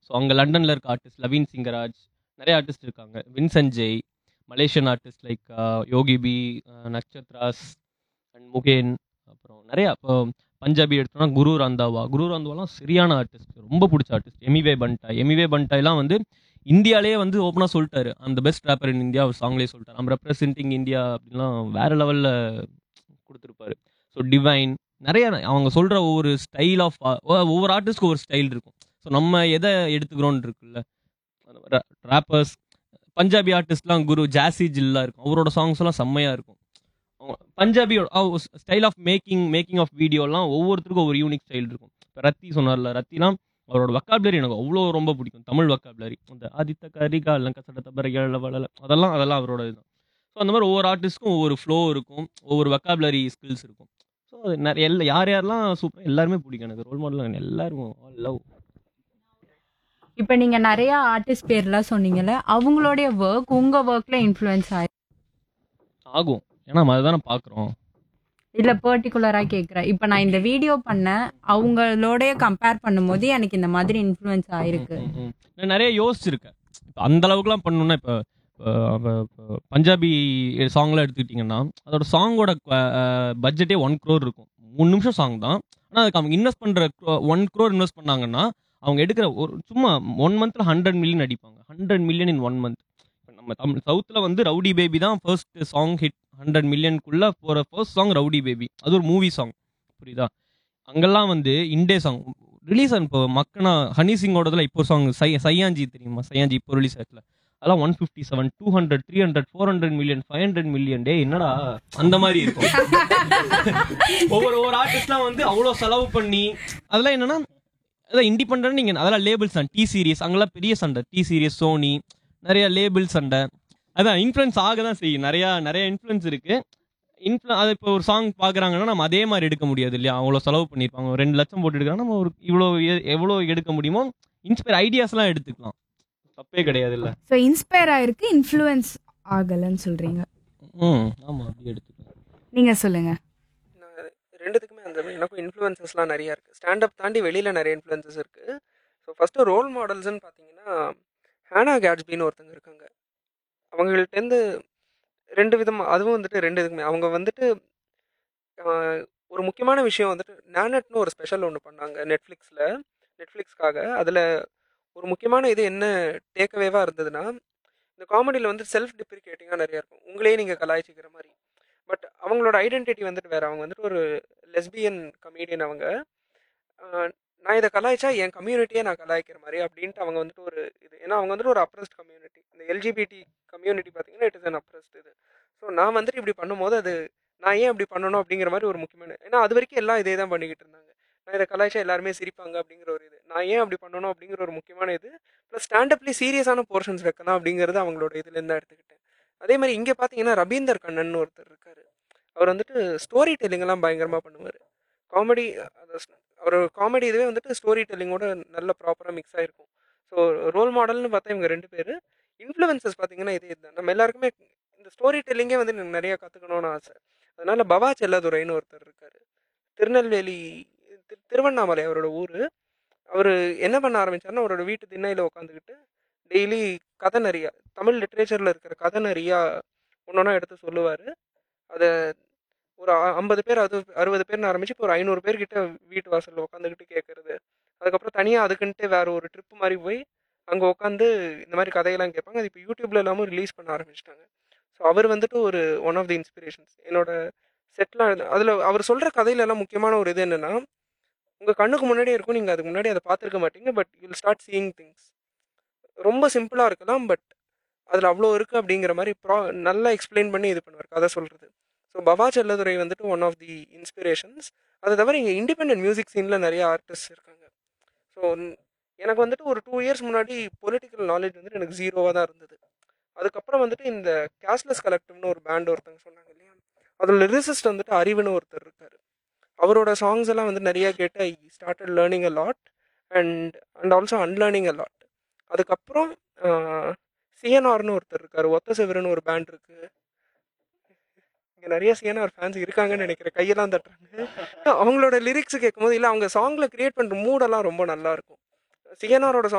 So அங்கே லண்டனில் இருக்க ஆர்டிஸ்ட் லவீன் சிங்கராஜ் நிறைய ஆர்டிஸ்ட் இருக்காங்க Vincent Jay Malaysian artist like Yogi B Natchatras and Mugen அப்புறம் நிறைய இப்போ பஞ்சாபி எடுத்தோம்னா குரு ரந்தாவா குரு ரந்தாவாலாம் சரியான ஆர்டிஸ்ட் ரொம்ப பிடிச்ச ஆர்டிஸ்ட் எமிவே பண்டாய் எமிவே பண்டாய்லாம் வந்து இந்தியாலே வந்து ஓப்பனாக சொல்லிட்டாரு அந்த பெஸ்ட் ரேப்பர் இன் இந்தியா அவர் சாங்லேயே சொல்லிட்டாரு ஐம் ரெப்ரசென்டிங் இந்தியா அப்படின்லாம் வேற லெவலில் கொடுத்துருப்பாரு ஸோ டிவைன் நிறைய அவங்க சொல்கிற ஒவ்வொரு ஸ்டைல் ஆஃப் ஒவ்வொரு ஆர்டிஸ்ட்க்கு ஒரு ஸ்டைல் இருக்கும் ஸோ நம்ம எதை எடுத்துக்கிறோன்னு இருக்குல்ல ரேப்பர்ஸ் பஞ்சாபி ஆர்டிஸ்ட்லாம் குரு ஜாசி ஜில்லா இருக்கும் அவரோட சாங்ஸ் எல்லாம் செம்மையாக இருக்கும் அவங்க பஞ்சாபியோட style of making making of வீடியோலாம் ஒவ்வொருத்தருக்கும் ஒவ்வொரு யூனிக் ஸ்டைல் இருக்கும் இப்போ ரத்தி சொன்னார்ல ரத்திலாம் அவரோட வக்காபுலரி எனக்கு அவ்வளோ ரொம்ப பிடிக்கும் தமிழ் வக்காபுலரி அந்த ஆதித்த கரிகா லங்க சட தபர வளல அதெல்லாம் அதெல்லாம் அவரோட இதுதான் ஸோ அந்த மாதிரி ஒவ்வொரு ஆர்டிஸ்ட்க்கும் ஒவ்வொரு ஃப்ளோ இருக்கும் ஒவ்வொரு வக்காபுலரி ஸ்கில்ஸ் இருக்கும் ஸோ நிறைய எல்லா யார் யாரெல்லாம் சூப்பர் எல்லாருமே பிடிக்கும் எனக்கு ரோல் மாடல் எல்லாருக்கும் ஆல் லவ் இப்போ நீங்க நிறைய ஆர்டிஸ்ட் பேர்லாம் சொன்னீங்கல்ல அவங்களுடைய ஒர்க் உங்க ஒர்க்ல இன்ஃப்ளூயன்ஸ் ஆயி ஆகும் ஏன்னா நம்ம அதுதானே பார்க்குறோம் இல்ல பர்டிகுலரா கேக்குறேன் இப்போ நான் இந்த வீடியோ பண்ணேன் அவங்களோடய கம்பேர் பண்ணும்போது எனக்கு இந்த மாதிரி இன்ஃப்ளூயன்ஸ் ஆயிருக்கு ம், ம். நான் நிறைய யோசிச்சிருக்கேன் இப்போ அந்த அளவுக்குலாம் பண்ணணும்னா இப்போ பஞ்சாபி சாங்லாம் எடுத்துக்கிட்டிங்கன்னா அதோட சாங்கோட பட்ஜெட்டே ஒன் க்ரோர் இருக்கும் மூணு நிமிஷம் சாங் தான் ஆனால் அதுக்கு அவங்க இன்வெஸ்ட் பண்ணுற ஒன் க்ரோர் இன்வெஸ்ட் பண்ணாங்கன்னா அவங்க எடுக்கிற ஒரு சும்மா ஒன் மந்த்தில் ஹண்ட்ரட் மில்லியன் அடிப்பாங்க hundred million in one month இப்போ நம்ம தமிழ் சவுத்தில் வந்து ரவுடி பேபி தான் ஃபர்ஸ்ட் சாங் ஹிட் ஹண்ட்ரட் மில்லியனுக்குள்ளே போகிற ஃபர்ஸ்ட் சாங் ரவுடி பேபி அது ஒரு மூவி சாங் புரியுதா அங்கெல்லாம் வந்து இண்டே சாங் ரிலீஸ் ஆன இப்போ மக்கனா ஹனி சிங்கோடதுல இப்போ சாங் சை சையாஞ்சி தெரியுமா சையாஞ்சி இப்போ ரிலீஸ் ஆச்சுல அதெல்லாம் one fifty seven two hundred three hundred four hundred million five hundred million டே என்னடா அந்த மாதிரி இருக்கும் ஒவ்வொரு ஒவ்வொரு ஆர்டிஸ்ட்லாம் வந்து அவ்வளோ செலவு பண்ணி அதெல்லாம் என்னன்னா அதான் இண்டிபெண்ட் நீங்க அதெல்லாம் லேபிள் சண்டை டி சீரியஸ் அங்கெல்லாம் பெரிய சண்டை டி சீரியஸ் சோனி நிறைய லேபிள் சண்டை அதான் இன்ஃப்ளூயன்ஸ் ஆக தான் செய்யும் நிறைய நிறைய இன்ஃப்ளூயன்ஸ் இருக்கு இன்ஃப்ளு அது இப்போ ஒரு சாங் பார்க்குறாங்கன்னா நம்ம அதே மாதிரி எடுக்க முடியாது இல்லையா அவ்வளோ செலவு பண்ணியிருப்பாங்க ஒரு ரெண்டு லட்சம் போட்டு எடுக்கிறாங்க நம்ம ஒரு இவ்வளோ எ- எவ்வளோ எடுக்க முடியுமோ இன்ஸ்பயர் ஐடியாஸ்லாம் எடுத்துக்கலாம் தப்பே கிடையாது இல்லை ஸோ இன்ஸ்பயர் ஆயிருக்கு இன்ஃப்ளூயன்ஸ் ஆகலைன்னு சொல்றீங்க ம் ஆமாம் அப்படி எடுத்துக்கலாம் நீங்க சொல்லுங்க நான் ரெண்டுத்துக்குமே அந்த மாதிரி எனக்கும் இன்ஃப்ளூயன்சஸ்லாம் நிறையா இருக்குது ஸ்டாண்டப் தாண்டி வெளியில் நிறைய இன்ஃப்ளூயன்சஸ் இருக்குது ஸோ ஃபஸ்ட்டு ரோல் மாடல்ஸ்னு பார்த்தீங்கன்னா ஹேனா கேட்ஸ்பின்னு ஒருத்தங்க இருக்காங்க அவங்கள்ட்டேருந்து ரெண்டு விதமாக அதுவும் வந்துட்டு ரெண்டு இதுக்குமே அவங்க வந்துட்டு ஆஹ், ஒரு முக்கியமான விஷயம் வந்துட்டு நேனட்னு ஒரு ஸ்பெஷல் ஒன்று பண்ணாங்க நெட்ஃப்ளிக்ஸில் நெட்ஃப்ளிக்ஸ்க்காக அதில் ஒரு முக்கியமான இது என்ன டேக்அவேவாக இருந்ததுன்னா இந்த காமெடியில் வந்து செல்ஃப் டிப்ரிகேட்டிங்காக நிறையா இருக்கும் உங்களையே நீங்கள் கலாய்ச்சிக்கிற மாதிரி பட் அவங்களோட ஐடென்டிட்டி வந்துட்டு வேறு அவங்க வந்துட்டு ஒரு லெஸ்பியன் கமீடியன் அவங்க ஆஹ் நான் இதை கலாய்ச்சா என் கம்யூனிட்டியே நான் கலாய்க்கிற மாதிரி அப்படின்ட்டு அவங்க வந்துட்டு ஒரு இது ஏன்னா அவங்க வந்துட்டு ஒரு அப்ரஸ்ட் கம்யூனிட்டி இந்த எல்ஜிபிடி கம்யூனிட்டி பார்த்தீங்கன்னா இட் இஸ் அன் அப்ரஸ்ட் இது ஸோ நான் வந்துட்டு இப்படி பண்ணும்போது அது நான் ஏன் இப்படி பண்ணணும் அப்படிங்கிற மாதிரி ஒரு முக்கியமான ஏன்னா அது வரைக்கும் எல்லாம் இதே தான் பண்ணிக்கிட்டு இருந்தாங்க நான் இதை கலாய்ச்சா எல்லாருமே சிரிப்பாங்க அப்படிங்கிற ஒரு இது நான் ஏன் அப்படி பண்ணணும் அப்படிங்கிற ஒரு முக்கியமான இது ப்ளஸ் ஸ்டாண்டப்லி சீரியஸான போர்ஷன்ஸ் வைக்கலாம் அப்படிங்கிறது அவங்களோட இதுலேருந்து தான் எடுத்துக்கிட்டேன் அதே மாதிரி இங்கே பார்த்தீங்கன்னா ரபீந்தர் கண்ணன் ஒருத்தர் இருக்காரு அவர் வந்துட்டு ஸ்டோரி டெல்லிங்கெல்லாம் பயங்கரமாக பண்ணுவார் காமெடி அவர் காமெடி இதுவே வந்துட்டு ஸ்டோரி டெல்லிங்கோட நல்ல ப்ராப்பராக மிக்ஸ் ஆகிருக்கும் ஸோ ரோல் மாடல்னு பார்த்தா இவங்க ரெண்டு பேர் இன்ஃப்ளூயன்சஸ் பார்த்தீங்கன்னா இதே இதுதான் நம்ம எல்லாருக்குமே இந்த ஸ்டோரி டெல்லிங்கே வந்து எனக்கு நிறையா கற்றுக்கணும்னு ஆசை அதனால பவா செல்லதுரைன்னு ஒருத்தர் இருக்கார் திருநெல்வேலி திரு- திருவண்ணாமலை அவரோட ஊர் அவர் என்ன பண்ண ஆரம்பிச்சாருன்னா அவரோட வீட்டு திண்ணையில் உட்காந்துக்கிட்டு டெய்லி கதை நிறையா தமிழ் லிட்ரேச்சரில் இருக்கிற கதை நிறையா ஒன்றொன்னா எடுத்து சொல்லுவார் அதை ஒரு அ- ஐம்பது பேர் அது அறுபது பேர்னு ஆரம்பிச்சு இப்போ ஒரு ஐநூறு பேர்கிட்ட வீட்டு வாசலில் உட்காந்துக்கிட்டு கேட்குறது அதுக்கப்புறம் தனியாக அதுக்குன்ட்டு வேற ஒரு ட்ரிப் மாதிரி போய் அங்கே உட்காந்து இந்த மாதிரி கதையெல்லாம் கேட்பாங்க அது இப்போ யூடியூப்ல எல்லாமும் ரிலீஸ் பண்ண ஆரம்பிச்சிட்டாங்க ஸோ அவர் வந்துட்டு ஒரு ஒன் ஆஃப் தி இன்ஸ்பிரேஷன்ஸ் என்னோட செட்டில் அதில் அவர் சொல்கிற கதையில எல்லாம் முக்கியமான ஒரு இது என்னென்னா உங்கள் கண்ணுக்கு முன்னாடியே இருக்கும் நீங்கள் அதுக்கு முன்னாடி அதை பார்த்துருக்க மாட்டீங்க but you start seeing things ரொம்ப சிம்பிளாக இருக்கலாம் பட் அதில் அவ்வளோ இருக்குது அப்படிங்கிற மாதிரி ப்ரா நல்லா எக்ஸ்பிளைன் பண்ணி இது பண்ணுவார் கதை சொல்கிறது ஸோ பவா செல்லதுரை வந்துட்டு ஒன் ஆஃப் தி இன்ஸ்பிரேஷன்ஸ் அதை தவிர இங்கே இண்டிபெண்டன்ட் மியூசிக் சீனில் நிறைய ஆர்டிஸ்ட் இருக்காங்க ஸோ எனக்கு வந்துட்டு ஒரு டூ இயர்ஸ் முன்னாடி பொலிட்டிக்கல் நாலேஜ் வந்துட்டு எனக்கு ஜீரோவாக தான் இருந்தது அதுக்கப்புறம் வந்துட்டு இந்த கேஷ்லெஸ் கலெக்டிவ்னு ஒரு பேண்ட் ஒருத்தங்க சொன்னாங்க இல்லையா அதில் லிரிசிஸ்ட் வந்துட்டு அறிவுன்னு ஒருத்தர் இருக்கார் அவரோட சாங்ஸ் எல்லாம் வந்து நிறைய கேட்டு I started learning a lot and and also unlearning a lot அதுக்கப்புறம் சிஎன்ஆர்னு ஒருத்தர் இருக்கார் ஒத்த செவருன்னு ஒரு பேண்ட் இருக்கு இங்கே நிறைய சிஎன்ஆர் ஃபேன்ஸ் இருக்காங்கன்னு நினைக்கிறேன் கையெல்லாம் தட்டுறாங்க அவங்களோட லிரிக்ஸ் கேட்கும்போது இல்லை அவங்க சாங்கில் கிரியேட் பண்ணுற மூடெல்லாம் ரொம்ப நல்லா இருக்கும் சிஎன்ஆரோட